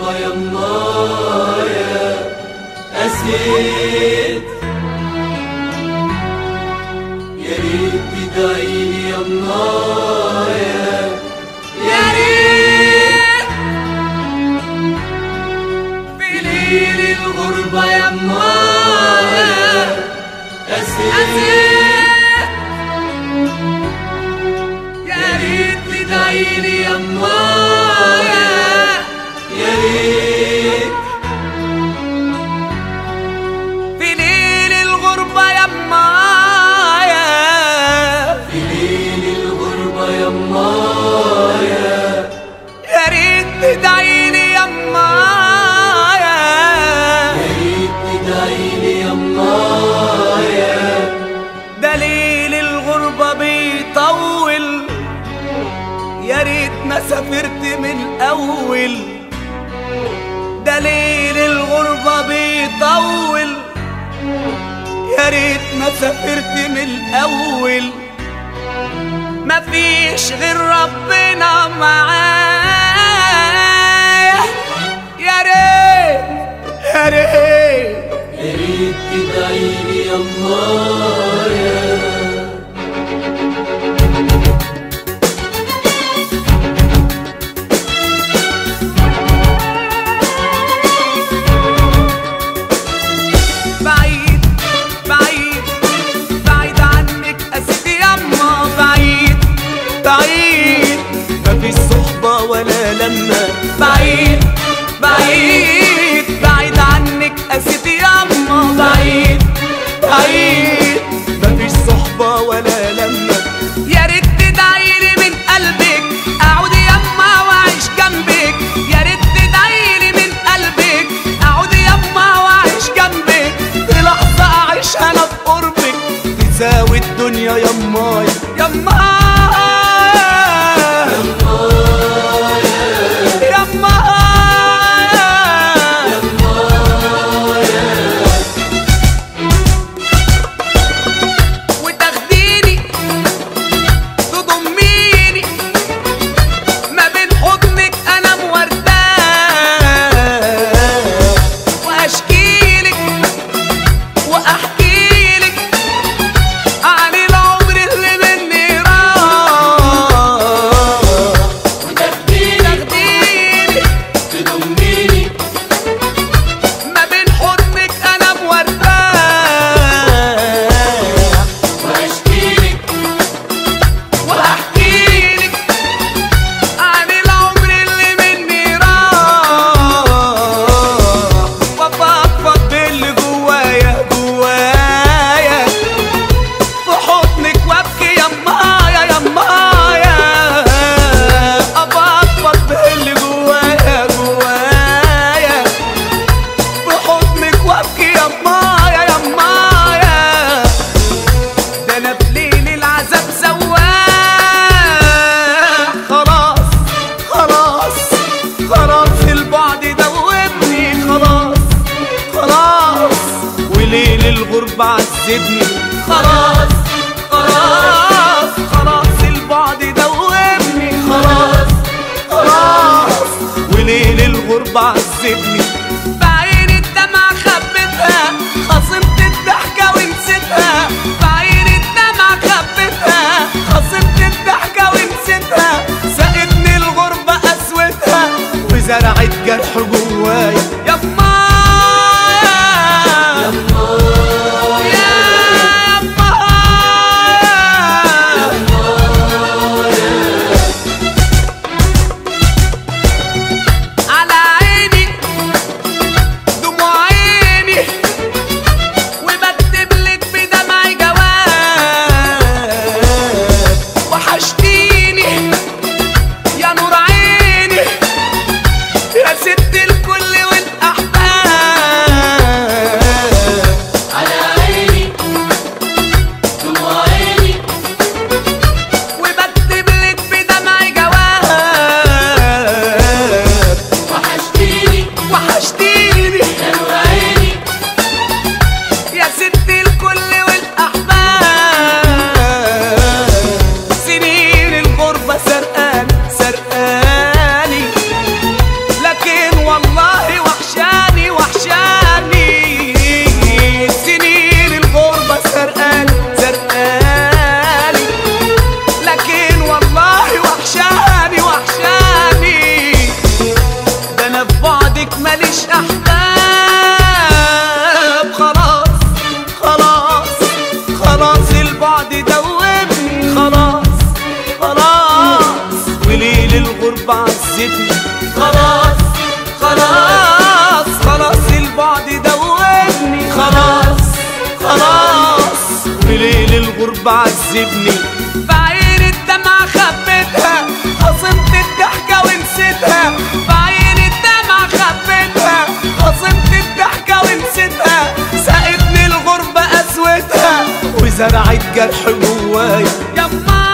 الغربة يمايا قسيت يا ريت تدعيلي يمايا يا ريت في ليل الغربة يمايا قسيت يا ريت تدعيلي يمايا يا ريت في ليل الغربة يمايا في ليل الغربة يمايا يا ريت تدعيلي يمايا يا ريت تدعيلي يمايا دليل الغربة بيطول يا ريت ما سافرت من الأول دليل الغربة بيطول يا ريت ما سافرت من الأول مفيش غير ربنا معايا يا ريت يا ريت يا ريت تدعيلي يمايا بعيد بعيد بعيد عنك أسيدي يما بعيد بعيد مفيش صحبة ولا لما بعيد بعيد بعيد عنك أسيدي يما بعيد بعيد مفيش صحبة ولا لما يا ريت تدعيلي من قلبك أعود يما وأعيش جنبك يا ريت تدعيلي من قلبك أعود يما وأعيش جنبك في لحظة أعيشها أنا في قربك تساوي الدنيا يماي يماي يماي وتاخديني تضميني ما بين حضنك انا مورداه واشكيلك واحكيلك عن العمر اللي مني راح وتاخديني تاخديني تضميني ما بين حضنك انا مورداه واشكيلك واحكيلك عن العمر اللي مني راح وافضفض باللي جوايا جوايا في حضنك وابكي يمايا يمايا افضفض باللي جوايا جوايا في حضنك وابكي يمايا يمايا ده انا بليل العذاب سواح خلاص خلاص خلاص البعد دوبني خلاص خلاص وليل الغربة عذبني خلاص خلاص خلاص البعد دوبني خلاص خلاص وليل الغربة عذبني بعين الدمع خبتها خصمت الضحكة ونسيتها بعين الدمع خبتها خصمت الضحكة ونسيتها سقتني الغربة قسوتها وزرعت جرح جوايا يا مايا يا مايا خلاص خلاص وليل الغربة عذبني خلاص خلاص خلاص خلاص البعد دوبني خلاص خلاص وليل الغربة عذبني بعين الدمعة خبيتها خصمت الضحكة ونسيتها بعين الدمعة خبيتها خصمت الضحكة ونسيتها سقتني الغربة قسوتها وزرعت جرح جوايا يما